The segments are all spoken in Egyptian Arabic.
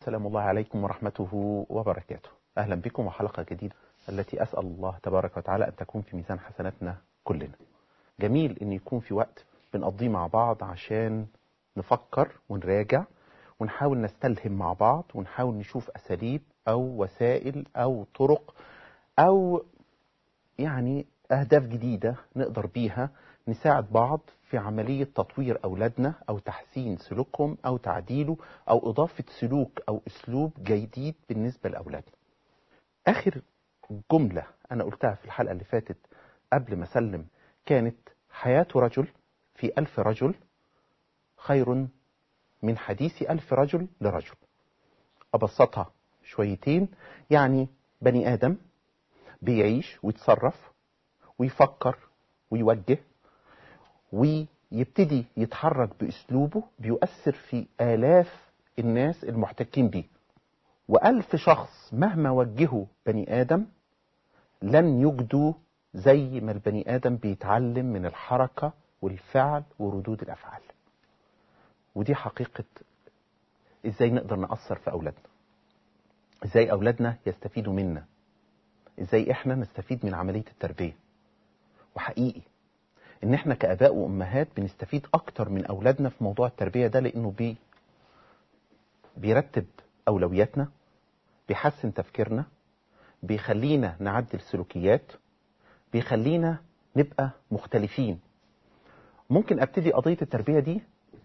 سلام الله عليكم ورحمته وبركاته أهلا بكم وحلقة جديدة التي أسأل الله تبارك وتعالى أن تكون في ميزان حسناتنا كلنا جميل أن يكون في وقت بنقضيه مع بعض عشان نفكر ونراجع ونحاول نستلهم مع بعض ونحاول نشوف أساليب أو وسائل أو طرق أو يعني أهداف جديدة نقدر بيها نساعد بعض في عملية تطوير أولادنا أو تحسين سلوكهم أو تعديله أو إضافة سلوك أو أسلوب جديد بالنسبة لأولادنا آخر جملة أنا قلتها في الحلقة اللي فاتت قبل ما أسلم كانت حياة رجل في ألف رجل خير من حديث ألف رجل لرجل أبسطها شويتين يعني بني آدم بيعيش ويتصرف ويفكر ويوجه ويبتدي يتحرك بأسلوبه بيؤثر في آلاف الناس المحتكين بيه وألف شخص مهما وجهوا بني آدم لن يجدوا زي ما البني آدم بيتعلم من الحركة والفعل وردود الأفعال ودي حقيقة إزاي نقدر نأثر في أولادنا إزاي أولادنا يستفيدوا منا إزاي إحنا نستفيد من عملية التربية وحقيقي إن إحنا كآباء وأمهات بنستفيد أكتر من أولادنا في موضوع التربية ده لأنه بي بيرتب أولوياتنا بيحسن تفكيرنا بيخلينا نعدل سلوكيات بيخلينا نبقى مختلفين ممكن ابتدي قضية التربية دي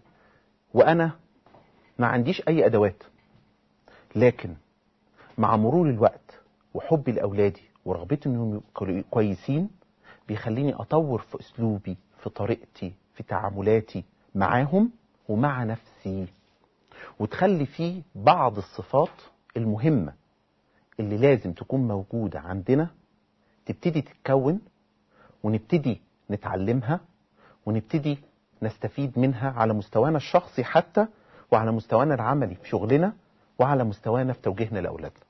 وأنا ما عنديش أي أدوات لكن مع مرور الوقت وحبي لأولادي ورغبتي إنهم يبقوا كويسين بيخليني أطور في أسلوبي في طريقتي في تعاملاتي معاهم ومع نفسي وتخلي فيه بعض الصفات المهمة اللي لازم تكون موجودة عندنا تبتدي تتكون ونبتدي نتعلمها ونبتدي نستفيد منها على مستوانا الشخصي حتى وعلى مستوانا العملي في شغلنا وعلى مستوانا في توجيهنا لأولادنا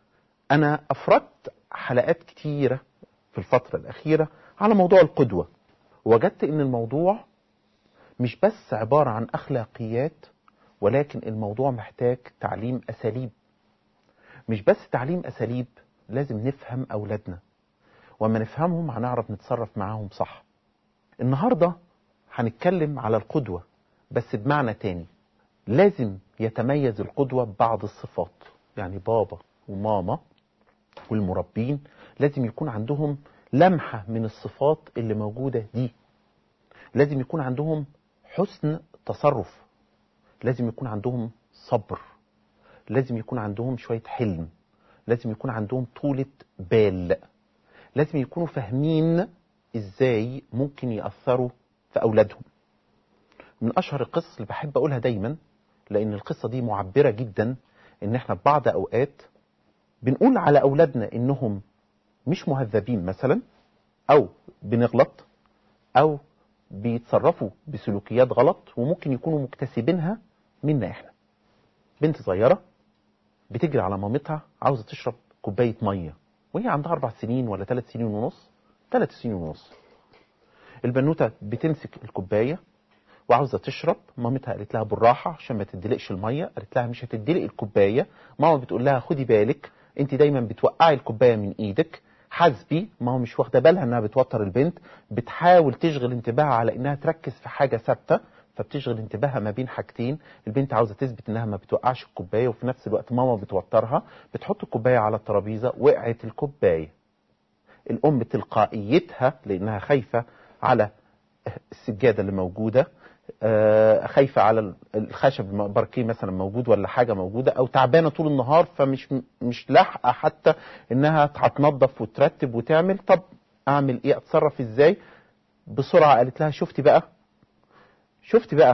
أنا أفردت حلقات كتيرة في الفترة الأخيرة على موضوع القدوة وجدت أن الموضوع مش بس عبارة عن أخلاقيات ولكن الموضوع محتاج تعليم أساليب مش بس تعليم أساليب لازم نفهم أولادنا وما نفهمهم هنعرف نتصرف معاهم صح النهاردة هنتكلم على القدوة بس بمعنى تاني لازم يتميز القدوة ببعض الصفات يعني بابا وماما والمربين لازم يكون عندهم لمحة من الصفات اللي موجودة دي لازم يكون عندهم حسن تصرف لازم يكون عندهم صبر لازم يكون عندهم شوية حلم لازم يكون عندهم طولة بال لازم يكونوا فاهمين ازاي ممكن يأثروا في أولادهم من أشهر القصص اللي بحب أقولها دايما لأن القصة دي معبرة جدا إن إحنا في بعض أوقات بنقول على أولادنا إنهم مش مهذبين مثلا أو بنغلط أو بيتصرفوا بسلوكيات غلط وممكن يكونوا مكتسبينها منا إحنا بنت صغيرة بتجري على مامتها عاوزة تشرب كوباية مية وهي عندها أربع سنين ولا ثلاث سنين ونص ثلاث سنين ونص البنوتة بتمسك الكوباية وعاوزة تشرب مامتها قالت لها بالراحة عشان ما تدلقش المية قالت لها مش هتدلق الكوباية ماما بتقول لها خدي بالك انت دايما بتوقعي الكوباية من ايدك حاسبي ماما مش واخدة بالها انها بتوتر البنت بتحاول تشغل انتباهها على انها تركز في حاجة ثابتة فبتشغل انتباهها ما بين حاجتين البنت عاوزة تثبت انها ما بتوقعش الكوباية وفي نفس الوقت ماما بتوترها بتحط الكوباية على الترابيزة وقعت الكوباية الام تلقائيتها لانها خايفة على السجادة اللي موجودة خايفة على الخشب الباركيه مثلا موجود ولا حاجة موجودة او تعبانة طول النهار فمش مش لاحقة حتى انها هتنظف وترتب وتعمل طب اعمل ايه اتصرف ازاي بسرعة قالت لها شفتي بقى شفتي بقى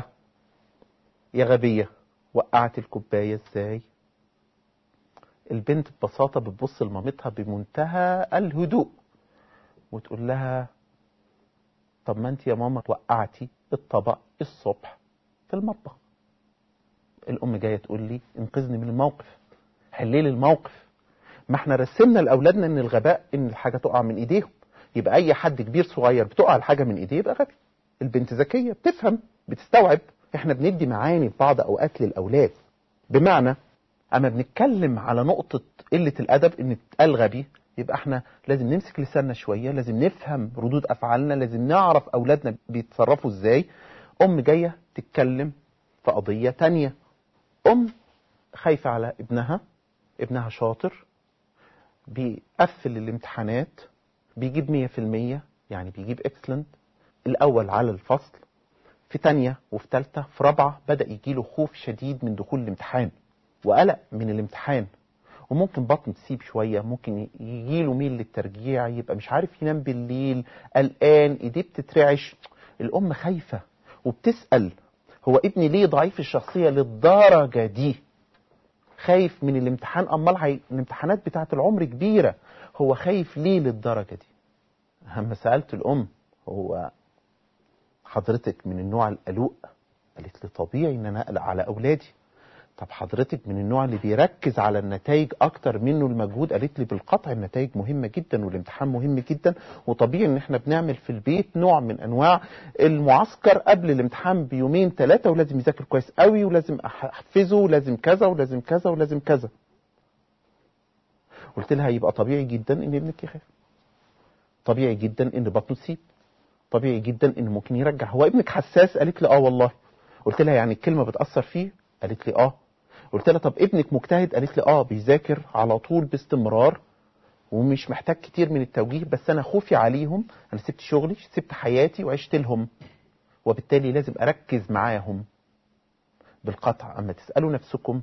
يا غبية وقعت الكوباية ازاي البنت ببساطة بتبص لمامتها بمنتهى الهدوء وتقول لها طب ما انت يا ماما وقعتي الطبق الصبح في المطبخ الام جايه تقول لي انقذني من الموقف حلي لي الموقف ما احنا رسمنا لاولادنا ان الغباء ان الحاجه تقع من ايديهم يبقى اي حد كبير صغير بتقع الحاجه من ايديه يبقى غبي البنت ذكيه بتفهم بتستوعب احنا بندي معاني في بعض اوقات للاولاد بمعنى اما بنتكلم على نقطة قلة الادب ان اتقال غبي يبقى احنا لازم نمسك لساننا شوية لازم نفهم ردود افعالنا لازم نعرف اولادنا بيتصرفوا ازاي ام جاية تتكلم في قضية تانية ام خايفة على ابنها ابنها شاطر بيقفل الامتحانات بيجيب مية في المية يعني بيجيب اكسلنت الاول على الفصل في تانية وفي تالتة في رابعة بدأ يجيله خوف شديد من دخول الامتحان وقلق من الامتحان وممكن بطن تسيب شوية ممكن يجيله ميل للترجيع يبقى مش عارف ينام بالليل قلقان ايديه بتترعش الام خايفة وبتسأل هو ابني ليه ضعيف الشخصية للدرجة دي خايف من الامتحان امال هي... الامتحانات بتاعت العمر كبيرة هو خايف ليه للدرجة دي اما سألت الام هو حضرتك من النوع القلوق قالت لي طبيعي ان انا اقلق على اولادي طب حضرتك من النوع اللي بيركز على النتائج اكتر منه المجهود قالت لي بالقطع النتائج مهمه جدا والامتحان مهم جدا وطبيعي ان احنا بنعمل في البيت نوع من انواع المعسكر قبل الامتحان بيومين ثلاثه ولازم يذاكر كويس قوي ولازم احفزه ولازم كذا ولازم كذا ولازم كذا قلت لها يبقى طبيعي جدا ان ابنك يخاف طبيعي جدا ان بطنه تسيب طبيعي جدا ان ممكن يرجع هو ابنك حساس قالت لي اه والله قلت لها يعني الكلمه بتاثر فيه قالت لي اه قلت لها طب ابنك مجتهد قالت لي اه بيذاكر على طول باستمرار ومش محتاج كتير من التوجيه بس انا خوفي عليهم انا سبت شغلي سبت حياتي وعشت لهم وبالتالي لازم اركز معاهم بالقطع اما تسالوا نفسكم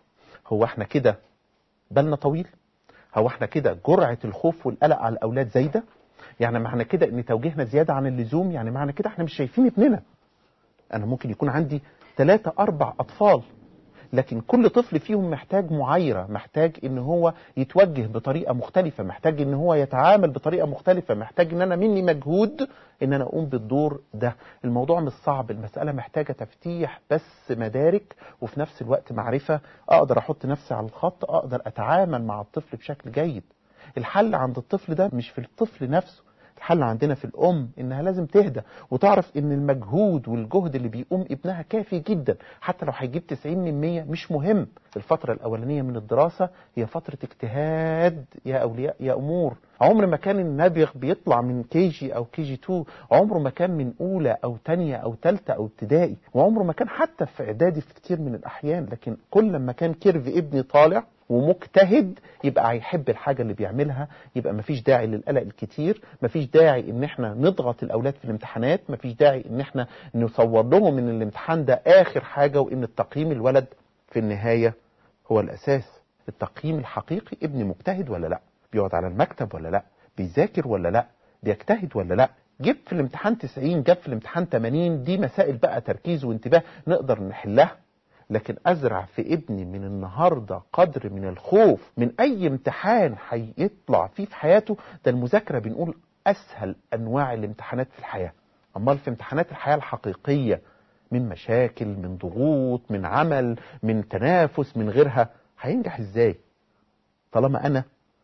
هو احنا كده بالنا طويل هو احنا كده جرعه الخوف والقلق على الاولاد زايده يعني معنى كده ان توجيهنا زياده عن اللزوم يعني معنى كده احنا مش شايفين ابننا انا ممكن يكون عندي ثلاثة أربع أطفال لكن كل طفل فيهم محتاج معايرة محتاج ان هو يتوجه بطريقة مختلفة محتاج ان هو يتعامل بطريقة مختلفة محتاج ان انا مني مجهود ان انا اقوم بالدور ده الموضوع مش صعب المسألة محتاجة تفتيح بس مدارك وفي نفس الوقت معرفة اقدر احط نفسي على الخط اقدر اتعامل مع الطفل بشكل جيد الحل عند الطفل ده مش في الطفل نفسه الحل عندنا في الأم إنها لازم تهدى وتعرف إن المجهود والجهد اللي بيقوم ابنها كافي جدا حتى لو هيجيب 90 من 100 مش مهم الفترة الأولانية من الدراسة هي فترة اجتهاد يا أولياء يا أمور عمر ما كان النابغ بيطلع من كي جي أو كي جي 2 عمره ما كان من أولى أو تانية أو تالتة أو ابتدائي وعمره ما كان حتى في إعدادي في كتير من الأحيان لكن كل ما كان كيرف ابني طالع ومجتهد يبقى هيحب الحاجة اللي بيعملها يبقى مفيش داعي للقلق الكتير مفيش داعي ان احنا نضغط الاولاد في الامتحانات مفيش داعي ان احنا نصور لهم ان الامتحان ده اخر حاجة وان التقييم الولد في النهاية هو الاساس التقييم الحقيقي ابني مجتهد ولا لا بيقعد على المكتب ولا لا بيذاكر ولا لا بيجتهد ولا لا جاب في الامتحان 90 جاب في الامتحان 80 دي مسائل بقى تركيز وانتباه نقدر نحلها لكن ازرع في ابني من النهارده قدر من الخوف من اي امتحان هيطلع فيه في حياته ده المذاكره بنقول اسهل انواع الامتحانات في الحياه امال في امتحانات الحياه الحقيقيه من مشاكل من ضغوط من عمل من تنافس من غيرها هينجح ازاي طالما انا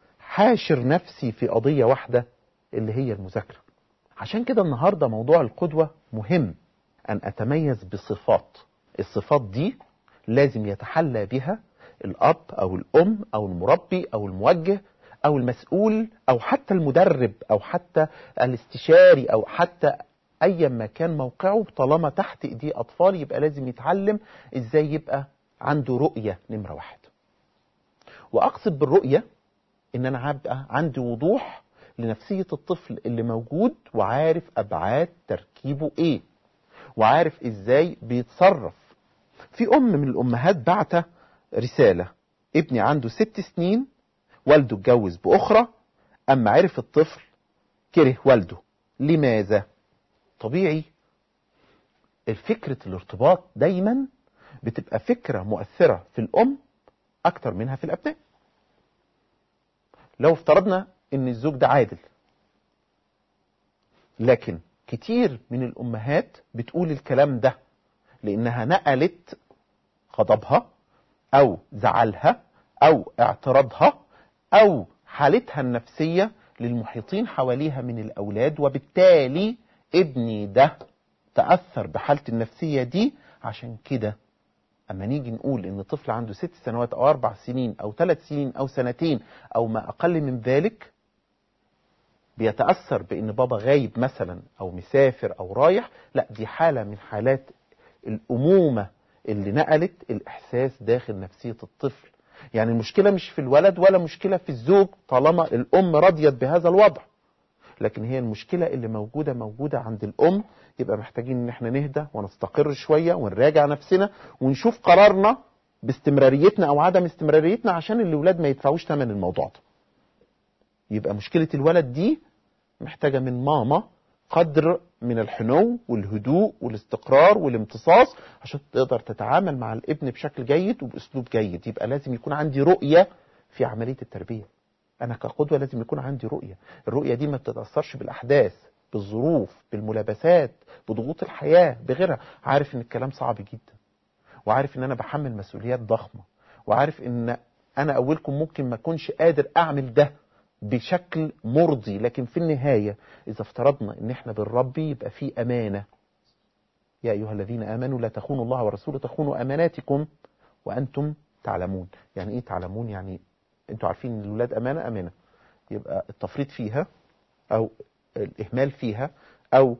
حاشر نفسي في قضيه واحده اللي هي المذاكره عشان كده النهارده موضوع القدوه مهم ان اتميز بصفات الصفات دي لازم يتحلى بها الأب أو الأم أو المربي أو الموجه أو المسؤول أو حتى المدرب أو حتى الاستشاري أو حتى أي ما كان موقعه طالما تحت إيديه أطفال يبقى لازم يتعلم إزاي يبقى عنده رؤية نمرة واحد وأقصد بالرؤية إن أنا هبقى عندي وضوح لنفسية الطفل اللي موجود وعارف أبعاد تركيبه إيه وعارف إزاي بيتصرف في أم من الأمهات بعت رسالة ابني عنده ست سنين والده اتجوز بأخرى أما عرف الطفل كره والده لماذا؟ طبيعي الفكرة الارتباط دايما بتبقى فكرة مؤثرة في الأم أكتر منها في الأبناء لو افترضنا ان الزوج ده عادل لكن كتير من الأمهات بتقول الكلام ده لأنها نقلت غضبها أو زعلها أو اعتراضها أو حالتها النفسية للمحيطين حواليها من الأولاد وبالتالي ابني ده تأثر بحالتي النفسية دي عشان كده اما نيجي نقول ان طفل عنده ست سنوات او اربع سنين او ثلاث سنين او سنتين او ما اقل من ذلك بيتاثر بان بابا غايب مثلا او مسافر او رايح لا دي حاله من حالات الامومه اللي نقلت الاحساس داخل نفسيه الطفل يعني المشكله مش في الولد ولا مشكله في الزوج طالما الام رضيت بهذا الوضع لكن هي المشكله اللي موجوده موجوده عند الام يبقى محتاجين ان احنا نهدى ونستقر شويه ونراجع نفسنا ونشوف قرارنا باستمراريتنا او عدم استمراريتنا عشان الاولاد ما يدفعوش ثمن الموضوع ده يبقى مشكله الولد دي محتاجه من ماما قدر من الحنو والهدوء والاستقرار والامتصاص عشان تقدر تتعامل مع الابن بشكل جيد وباسلوب جيد يبقى لازم يكون عندي رؤيه في عمليه التربيه انا كقدوه لازم يكون عندي رؤيه الرؤيه دي ما بتتاثرش بالاحداث بالظروف بالملابسات بضغوط الحياه بغيرها عارف ان الكلام صعب جدا وعارف ان انا بحمل مسؤوليات ضخمه وعارف ان انا اولكم ممكن ما اكونش قادر اعمل ده بشكل مرضي لكن في النهايه اذا افترضنا ان احنا بنربي يبقى في امانه يا ايها الذين امنوا لا تخونوا الله ورسوله تخونوا اماناتكم وانتم تعلمون يعني ايه تعلمون يعني انتوا عارفين ان الولاد امانه امانه يبقى التفريط فيها او الاهمال فيها او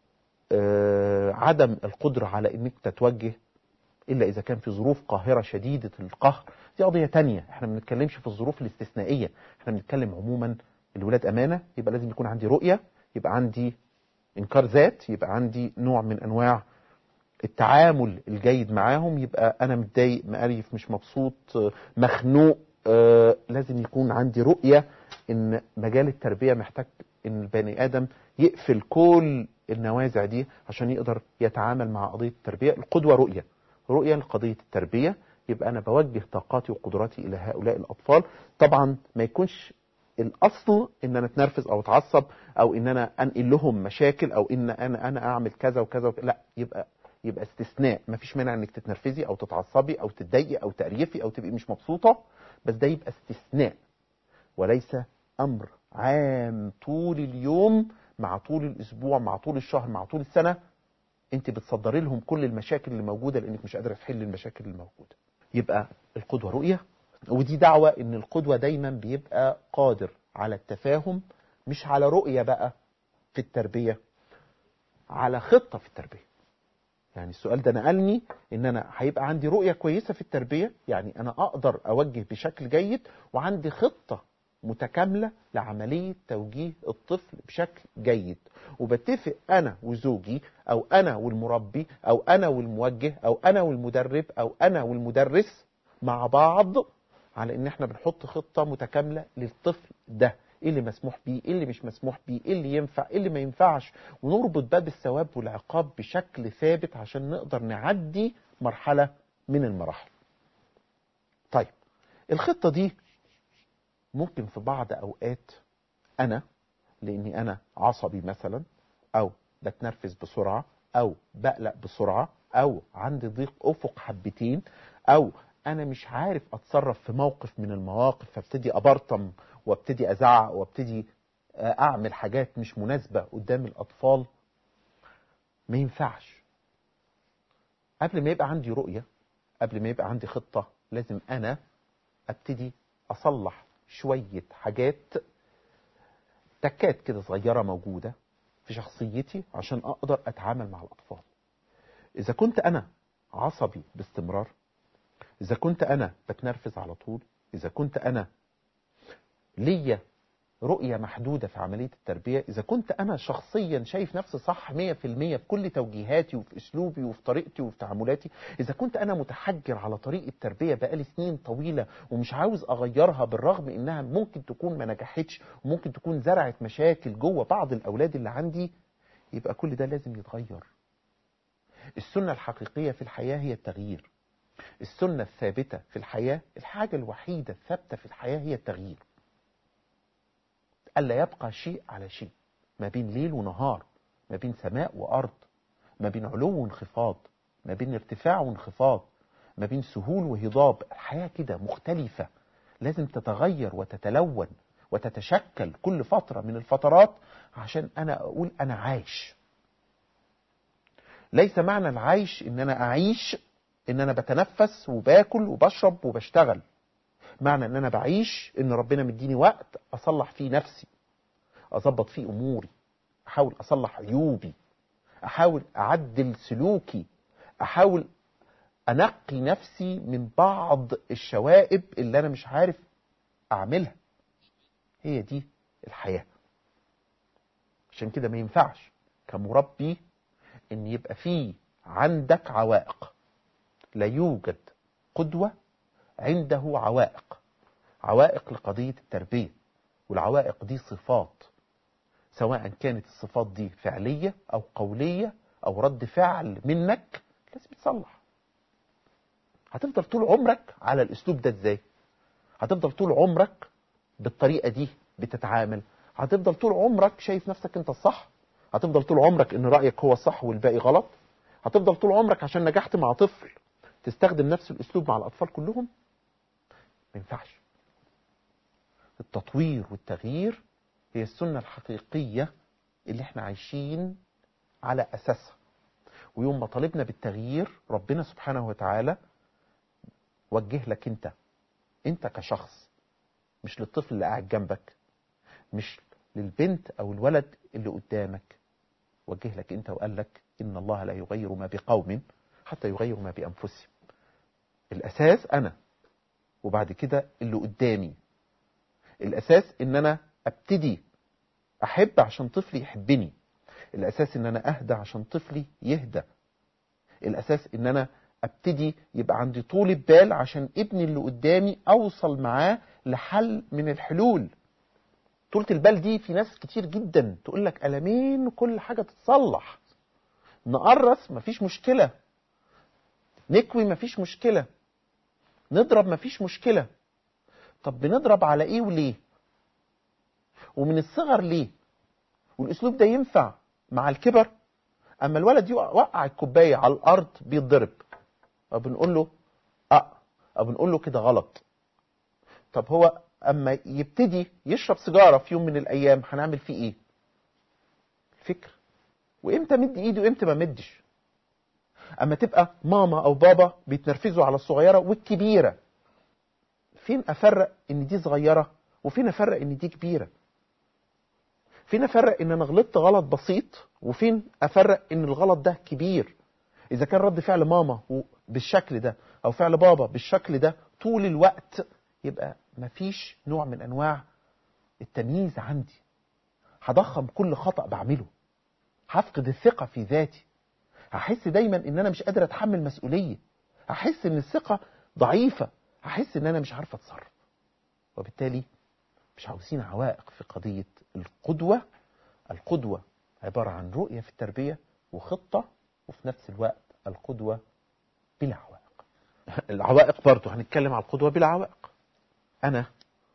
آه عدم القدره على انك تتوجه الا اذا كان في ظروف قاهره شديده القهر دي قضيه تانية احنا ما بنتكلمش في الظروف الاستثنائيه احنا بنتكلم عموما الولاد امانه يبقى لازم يكون عندي رؤيه يبقى عندي انكار ذات يبقى عندي نوع من انواع التعامل الجيد معاهم يبقى انا متضايق مقريف مش مبسوط مخنوق آه لازم يكون عندي رؤيه ان مجال التربيه محتاج ان البني ادم يقفل كل النوازع دي عشان يقدر يتعامل مع قضيه التربيه القدوه رؤيه رؤيه لقضيه التربيه يبقى انا بوجه طاقاتي وقدراتي الى هؤلاء الاطفال طبعا ما يكونش الاصل ان انا اتنرفز او اتعصب او ان انا انقل لهم مشاكل او ان انا انا اعمل كذا وكذا, وكذا. لا يبقى يبقى استثناء ما فيش مانع انك تتنرفزي او تتعصبي او تتضايقي او تقريفي او تبقي مش مبسوطه بس ده يبقى استثناء وليس امر عام طول اليوم مع طول الاسبوع مع طول الشهر مع طول السنه انت بتصدري لهم كل المشاكل اللي موجوده لانك مش قادره تحل المشاكل اللي موجوده يبقى القدوه رؤيه ودي دعوه ان القدوه دايما بيبقى قادر على التفاهم مش على رؤيه بقى في التربيه على خطه في التربيه يعني السؤال ده نقلني ان انا هيبقى عندي رؤيه كويسه في التربيه يعني انا اقدر اوجه بشكل جيد وعندي خطه متكامله لعمليه توجيه الطفل بشكل جيد وبتفق انا وزوجي او انا والمربي او انا والموجه او انا والمدرب او انا والمدرس مع بعض على ان احنا بنحط خطه متكامله للطفل ده ايه اللي مسموح بيه ايه اللي مش مسموح بيه ايه اللي ينفع ايه اللي ما ينفعش ونربط باب الثواب والعقاب بشكل ثابت عشان نقدر نعدي مرحله من المراحل طيب الخطه دي ممكن في بعض اوقات انا لاني انا عصبي مثلا او بتنرفز بسرعه او بقلق بسرعه او عندي ضيق افق حبتين او انا مش عارف اتصرف في موقف من المواقف فابتدي ابرطم وابتدي ازعق وابتدي اعمل حاجات مش مناسبه قدام الاطفال ما ينفعش قبل ما يبقى عندي رؤيه قبل ما يبقى عندي خطه لازم انا ابتدي اصلح شويه حاجات تكات كده صغيره موجوده في شخصيتي عشان اقدر اتعامل مع الاطفال اذا كنت انا عصبي باستمرار اذا كنت انا بتنرفز على طول اذا كنت انا ليا رؤية محدودة في عملية التربية إذا كنت أنا شخصيا شايف نفسي صح 100% في كل توجيهاتي وفي أسلوبي وفي طريقتي وفي تعاملاتي إذا كنت أنا متحجر على طريقة التربية بقالي سنين طويلة ومش عاوز أغيرها بالرغم إنها ممكن تكون ما نجحتش وممكن تكون زرعت مشاكل جوه بعض الأولاد اللي عندي يبقى كل ده لازم يتغير السنة الحقيقية في الحياة هي التغيير السنة الثابتة في الحياة الحاجة الوحيدة الثابتة في الحياة هي التغيير ألا يبقى شيء على شيء ما بين ليل ونهار ما بين سماء وأرض ما بين علو وانخفاض ما بين ارتفاع وانخفاض ما بين سهول وهضاب الحياة كده مختلفة لازم تتغير وتتلون وتتشكل كل فترة من الفترات عشان أنا أقول أنا عايش ليس معنى العيش إن أنا أعيش ان انا بتنفس وباكل وبشرب وبشتغل معنى ان انا بعيش ان ربنا مديني وقت اصلح فيه نفسي اظبط فيه اموري احاول اصلح عيوبي احاول اعدل سلوكي احاول انقي نفسي من بعض الشوائب اللي انا مش عارف اعملها هي دي الحياه عشان كده ما ينفعش كمربي ان يبقى فيه عندك عوائق لا يوجد قدوه عنده عوائق عوائق لقضيه التربيه والعوائق دي صفات سواء كانت الصفات دي فعليه او قوليه او رد فعل منك لازم يتصلح هتفضل طول عمرك على الاسلوب ده ازاي هتفضل طول عمرك بالطريقه دي بتتعامل هتفضل طول عمرك شايف نفسك انت الصح هتفضل طول عمرك ان رايك هو الصح والباقي غلط هتفضل طول عمرك عشان نجحت مع طفل تستخدم نفس الاسلوب مع الاطفال كلهم ما ينفعش التطوير والتغيير هي السنه الحقيقيه اللي احنا عايشين على اساسها ويوم ما طالبنا بالتغيير ربنا سبحانه وتعالى وجه لك انت انت كشخص مش للطفل اللي قاعد جنبك مش للبنت او الولد اللي قدامك وجه لك انت وقال لك ان الله لا يغير ما بقوم حتى يغيروا ما بانفسهم الاساس انا وبعد كده اللي قدامي الاساس ان انا ابتدي احب عشان طفلي يحبني الاساس ان انا اهدى عشان طفلي يهدى الاساس ان انا ابتدي يبقى عندي طولة بال عشان ابني اللي قدامي اوصل معاه لحل من الحلول طولة البال دي في ناس كتير جدا تقول لك ألمين وكل حاجة تتصلح نقرص مفيش مشكلة نكوي مفيش مشكلة نضرب مفيش مشكلة طب بنضرب على ايه وليه ومن الصغر ليه والاسلوب ده ينفع مع الكبر اما الولد يوقع الكوبايه على الارض بيتضرب فبنقول له اه او بنقول له كده غلط طب هو اما يبتدي يشرب سيجاره في يوم من الايام هنعمل فيه ايه الفكر وامتى مد ايدي وامتى ما مدش اما تبقى ماما او بابا بيتنرفزوا على الصغيره والكبيره فين افرق ان دي صغيره وفين افرق ان دي كبيره فين افرق ان انا غلطت غلط بسيط وفين افرق ان الغلط ده كبير اذا كان رد فعل ماما بالشكل ده او فعل بابا بالشكل ده طول الوقت يبقى مفيش نوع من انواع التمييز عندي هضخم كل خطأ بعمله هفقد الثقة في ذاتي هحس دايما ان انا مش قادر اتحمل مسؤولية هحس ان الثقة ضعيفة هحس ان انا مش عارف اتصرف وبالتالي مش عاوزين عوائق في قضية القدوة القدوة عبارة عن رؤية في التربية وخطة وفي نفس الوقت القدوة بلا عوائق العوائق برضه هنتكلم على القدوة بلا عوائق أنا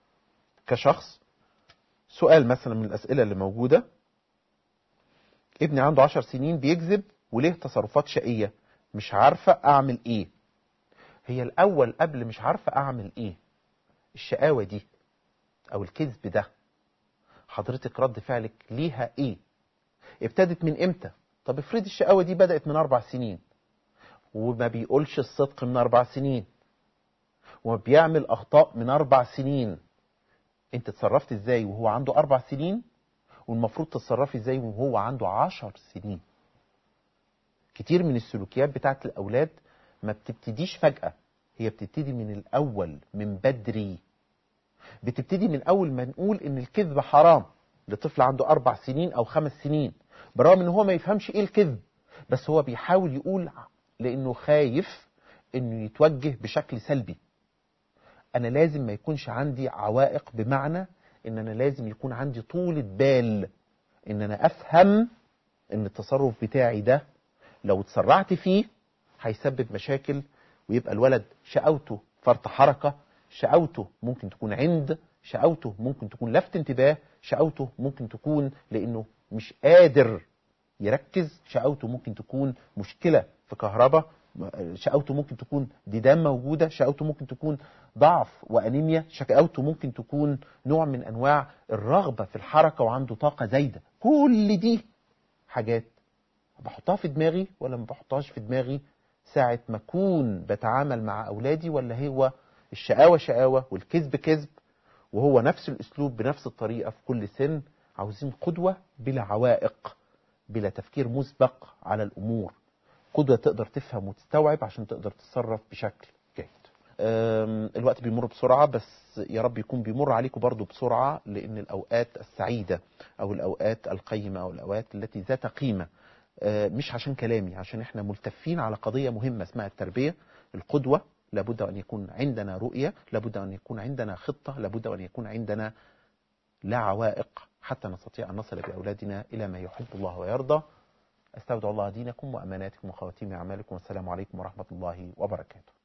كشخص سؤال مثلا من الأسئلة اللي موجودة ابني عنده عشر سنين بيكذب وليه تصرفات شقية مش عارفة أعمل إيه هي الأول قبل مش عارفة أعمل إيه الشقاوة دي أو الكذب ده حضرتك رد فعلك ليها إيه ابتدت من إمتى طب افرض الشقاوة دي بدأت من أربع سنين وما بيقولش الصدق من أربع سنين وبيعمل أخطاء من أربع سنين أنت اتصرفت إزاي وهو عنده أربع سنين والمفروض تتصرفي إزاي وهو عنده عشر سنين كتير من السلوكيات بتاعت الأولاد ما بتبتديش فجأة هي بتبتدي من الأول من بدري بتبتدي من أول ما نقول إن الكذب حرام لطفل عنده أربع سنين أو خمس سنين برغم إن هو ما يفهمش إيه الكذب بس هو بيحاول يقول لأنه خايف إنه يتوجه بشكل سلبي أنا لازم ما يكونش عندي عوائق بمعنى إن أنا لازم يكون عندي طولة بال إن أنا أفهم إن التصرف بتاعي ده لو اتسرعت فيه هيسبب مشاكل ويبقى الولد شقاوته فرط حركة شقاوته ممكن تكون عند شقاوته ممكن تكون لفت انتباه شقاوته ممكن تكون لأنه مش قادر يركز شقاوته ممكن تكون مشكلة في كهرباء شقاوته ممكن تكون ديدان موجودة شقاوته ممكن تكون ضعف وأنيميا شقاوته ممكن تكون نوع من أنواع الرغبة في الحركة وعنده طاقة زايدة كل دي حاجات بحطها في دماغي ولا ما بحطهاش في دماغي ساعة ما أكون بتعامل مع أولادي ولا هو الشقاوة شقاوة والكذب كذب وهو نفس الأسلوب بنفس الطريقة في كل سن عاوزين قدوة بلا عوائق بلا تفكير مسبق على الأمور قدوة تقدر تفهم وتستوعب عشان تقدر تتصرف بشكل جيد أم، الوقت بيمر بسرعة بس يا رب يكون بيمر عليكم برضو بسرعة لأن الأوقات السعيدة أو الأوقات القيمة أو الأوقات التي ذات قيمة أه، مش عشان كلامي عشان احنا ملتفين على قضية مهمة اسمها التربية القدوة لابد أن يكون عندنا رؤية لابد أن يكون عندنا خطة لابد أن يكون عندنا لا عوائق حتى نستطيع أن نصل بأولادنا إلى ما يحب الله ويرضى أستودع الله دينكم وأماناتكم وخواتيم أعمالكم والسلام عليكم ورحمة الله وبركاته